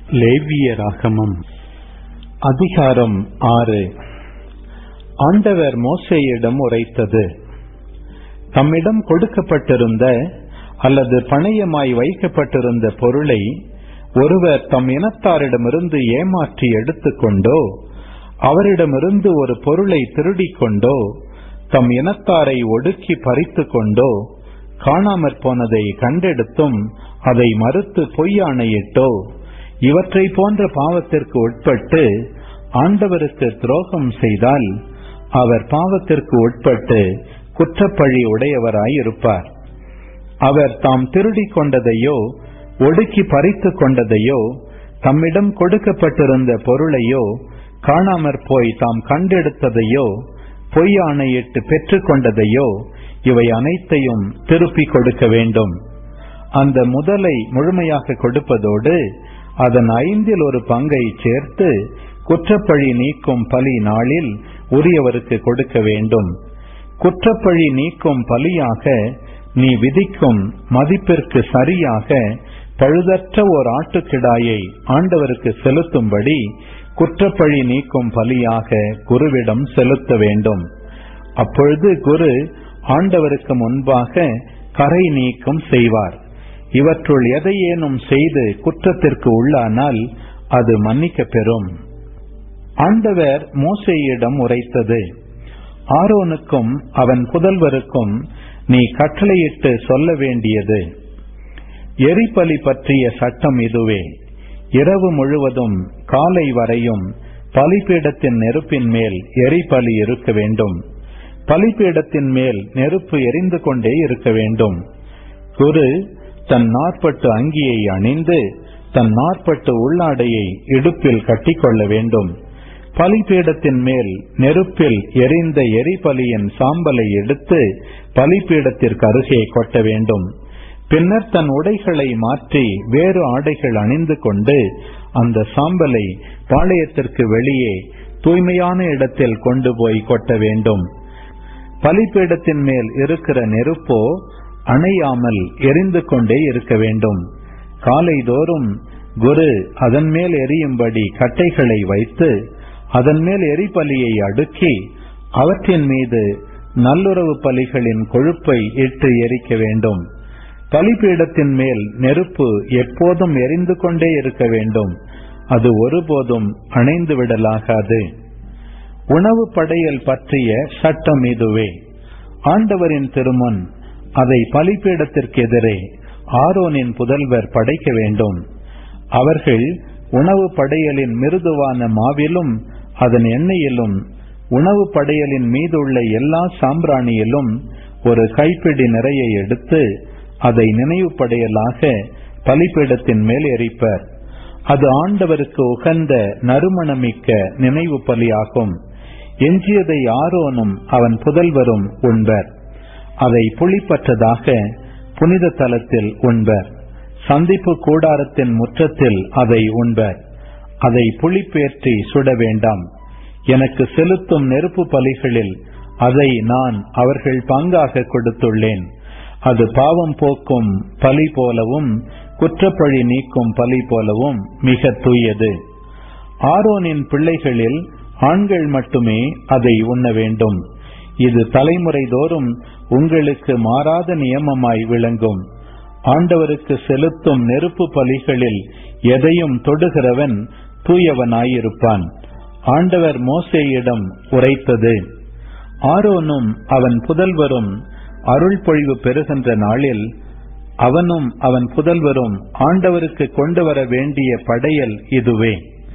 லேவியராகமம் அதிகாரம் ஆறு ஆண்டவர் மோசேயிடம் உரைத்தது தம்மிடம் கொடுக்கப்பட்டிருந்த அல்லது பணயமாய் வைக்கப்பட்டிருந்த பொருளை ஒருவர் தம் இனத்தாரிடமிருந்து ஏமாற்றி எடுத்துக்கொண்டோ அவரிடமிருந்து ஒரு பொருளை திருடிக் கொண்டோ தம் இனத்தாரை ஒடுக்கி பறித்து கொண்டோ காணாமற் போனதை கண்டெடுத்தும் அதை மறுத்து பொய்யாணையிட்டோ இவற்றை போன்ற பாவத்திற்கு உட்பட்டு ஆண்டவருக்கு துரோகம் செய்தால் அவர் பாவத்திற்கு உட்பட்டு குற்றப்பழி உடையவராயிருப்பார் அவர் தாம் திருடிக் கொண்டதையோ ஒடுக்கி பறித்து கொண்டதையோ தம்மிடம் கொடுக்கப்பட்டிருந்த பொருளையோ காணாமற் போய் தாம் கண்டெடுத்ததையோ பொய் ஆணையிட்டு பெற்றுக் கொண்டதையோ இவை அனைத்தையும் திருப்பிக் கொடுக்க வேண்டும் அந்த முதலை முழுமையாக கொடுப்பதோடு அதன் ஐந்தில் ஒரு பங்கை சேர்த்து குற்றப்பழி நீக்கும் பலி நாளில் உரியவருக்கு கொடுக்க வேண்டும் குற்றப்பழி நீக்கும் பலியாக நீ விதிக்கும் மதிப்பிற்கு சரியாக பழுதற்ற ஓர் ஆட்டுக்கிடாயை ஆண்டவருக்கு செலுத்தும்படி குற்றப்பழி நீக்கும் பலியாக குருவிடம் செலுத்த வேண்டும் அப்பொழுது குரு ஆண்டவருக்கு முன்பாக கரை நீக்கம் செய்வார் இவற்றுள் எதையேனும் செய்து குற்றத்திற்கு உள்ளானால் அது மன்னிக்க பெறும் ஆண்டவர் மோசையிடம் உரைத்தது ஆரோனுக்கும் அவன் புதல்வருக்கும் நீ கட்டளையிட்டு சொல்ல வேண்டியது எரிபலி பற்றிய சட்டம் இதுவே இரவு முழுவதும் காலை வரையும் பலிபீடத்தின் நெருப்பின் மேல் எரிபலி இருக்க வேண்டும் பலிபீடத்தின் மேல் நெருப்பு எரிந்து கொண்டே இருக்க வேண்டும் குரு தன் நாற்பட்டு அங்கியை அணிந்து தன் நாற்பட்டு உள்ளாடையை இடுப்பில் கட்டிக்கொள்ள வேண்டும் பலிபீடத்தின் மேல் நெருப்பில் எரிந்த எரிபலியின் சாம்பலை எடுத்து பலிபீடத்திற்கு அருகே கொட்ட வேண்டும் பின்னர் தன் உடைகளை மாற்றி வேறு ஆடைகள் அணிந்து கொண்டு அந்த சாம்பலை பாளையத்திற்கு வெளியே தூய்மையான இடத்தில் கொண்டு போய் கொட்ட வேண்டும் பலிபீடத்தின் மேல் இருக்கிற நெருப்போ அணையாமல் எரிந்து கொண்டே இருக்க வேண்டும் காலைதோறும் குரு அதன் மேல் எரியும்படி கட்டைகளை வைத்து அதன் மேல் எரிபலியை அடுக்கி அவற்றின் மீது நல்லுறவு பலிகளின் கொழுப்பை இட்டு எரிக்க வேண்டும் பலிபீடத்தின் மேல் நெருப்பு எப்போதும் எரிந்து கொண்டே இருக்க வேண்டும் அது ஒருபோதும் அணைந்து விடலாகாது உணவு படையல் பற்றிய சட்டம் இதுவே ஆண்டவரின் திருமன் அதை பலிபீடத்திற்கு எதிரே ஆரோனின் புதல்வர் படைக்க வேண்டும் அவர்கள் உணவு படையலின் மிருதுவான மாவிலும் அதன் எண்ணெயிலும் உணவு படையலின் மீதுள்ள எல்லா சாம்பிராணியிலும் ஒரு கைப்பிடி நிறைய எடுத்து அதை நினைவு படையலாக பலிபீடத்தின் மேல் எரிப்பர் அது ஆண்டவருக்கு உகந்த நறுமணமிக்க நினைவு பலியாகும் எஞ்சியதை ஆரோனும் அவன் புதல்வரும் உண்பர் அதை புளிப்பற்றதாக புனித தலத்தில் உண்பர் சந்திப்பு கூடாரத்தின் முற்றத்தில் அதை உண்பர் அதை புளிப்பேற்றி சுட வேண்டாம் எனக்கு செலுத்தும் நெருப்பு பலிகளில் அதை நான் அவர்கள் பங்காக கொடுத்துள்ளேன் அது பாவம் போக்கும் பலி போலவும் குற்றப்பழி நீக்கும் பலி போலவும் மிக தூயது ஆரோனின் பிள்ளைகளில் ஆண்கள் மட்டுமே அதை உண்ண வேண்டும் இது தலைமுறை தோறும் உங்களுக்கு மாறாத நியமமாய் விளங்கும் ஆண்டவருக்கு செலுத்தும் நெருப்பு பலிகளில் எதையும் தொடுகிறவன் தூயவனாயிருப்பான் ஆண்டவர் மோசேயிடம் உரைத்தது ஆரோனும் அவன் புதல்வரும் அருள் பொழிவு பெறுகின்ற நாளில் அவனும் அவன் புதல்வரும் ஆண்டவருக்கு கொண்டு வர வேண்டிய படையல் இதுவே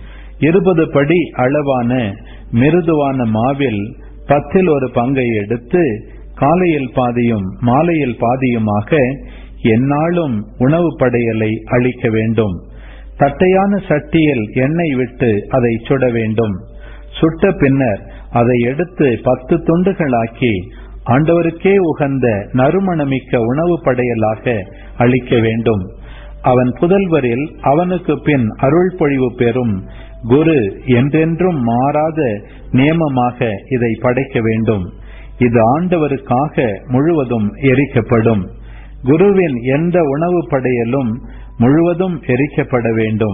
இருபது படி அளவான மிருதுவான மாவில் பத்தில் ஒரு பங்கை எடுத்து காலையில் பாதியும் மாலையில் பாதியுமாக எந்நாளும் உணவு படையலை அளிக்க வேண்டும் தட்டையான சட்டியில் எண்ணெய் விட்டு அதை சுட வேண்டும் சுட்ட பின்னர் அதை எடுத்து பத்து துண்டுகளாக்கி ஆண்டவருக்கே உகந்த நறுமணமிக்க உணவு படையலாக அளிக்க வேண்டும் அவன் புதல்வரில் அவனுக்கு பின் அருள் பொழிவு பெறும் குரு என்றென்றும் மாறாத நியமமாக இதை படைக்க வேண்டும் இது ஆண்டவருக்காக முழுவதும் எரிக்கப்படும் குருவின் எந்த உணவு படையலும் முழுவதும் எரிக்கப்பட வேண்டும்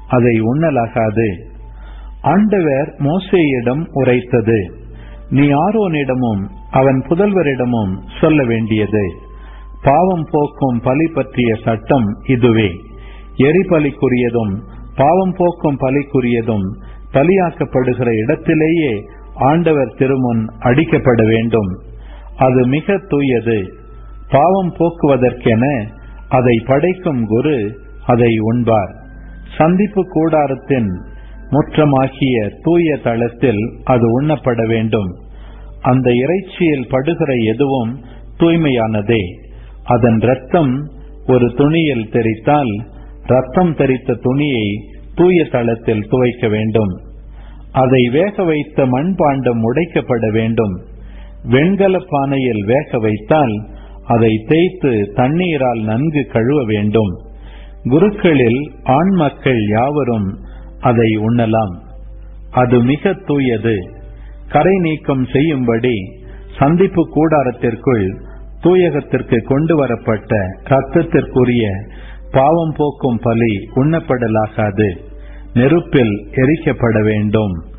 அதை உண்ணலாகாது ஆண்டவர் மோசேயிடம் உரைத்தது நீ ஆரோனிடமும் அவன் புதல்வரிடமும் சொல்ல வேண்டியது பாவம் போக்கும் பலி பற்றிய சட்டம் இதுவே எரிபலிக்குரியதும் பாவம் போக்கும் பலிக்குரியதும் பலியாக்கப்படுகிற இடத்திலேயே ஆண்டவர் திருமுன் அடிக்கப்பட வேண்டும் அது மிக தூயது பாவம் போக்குவதற்கென அதை படைக்கும் குரு அதை உண்பார் சந்திப்பு கூடாரத்தின் முற்றமாகிய தூய தளத்தில் அது உண்ணப்பட வேண்டும் அந்த இறைச்சியில் படுகிற எதுவும் தூய்மையானதே அதன் ரத்தம் ஒரு துணியில் தெரித்தால் ரத்தம் தெரித்த துணியை தூய தளத்தில் துவைக்க வேண்டும் அதை வேக வைத்த மண்பாண்டம் உடைக்கப்பட வேண்டும் வெண்கல பானையில் வேக வைத்தால் அதை தேய்த்து தண்ணீரால் நன்கு கழுவ வேண்டும் குருக்களில் ஆண் மக்கள் யாவரும் அதை உண்ணலாம் அது மிக தூயது கரை நீக்கம் செய்யும்படி சந்திப்பு கூடாரத்திற்குள் தூயகத்திற்கு கொண்டு வரப்பட்ட ரத்தத்திற்குரிய பாவம் போக்கும் பலி உண்ணப்படலாகாது நெருப்பில் எரிக்கப்பட வேண்டும்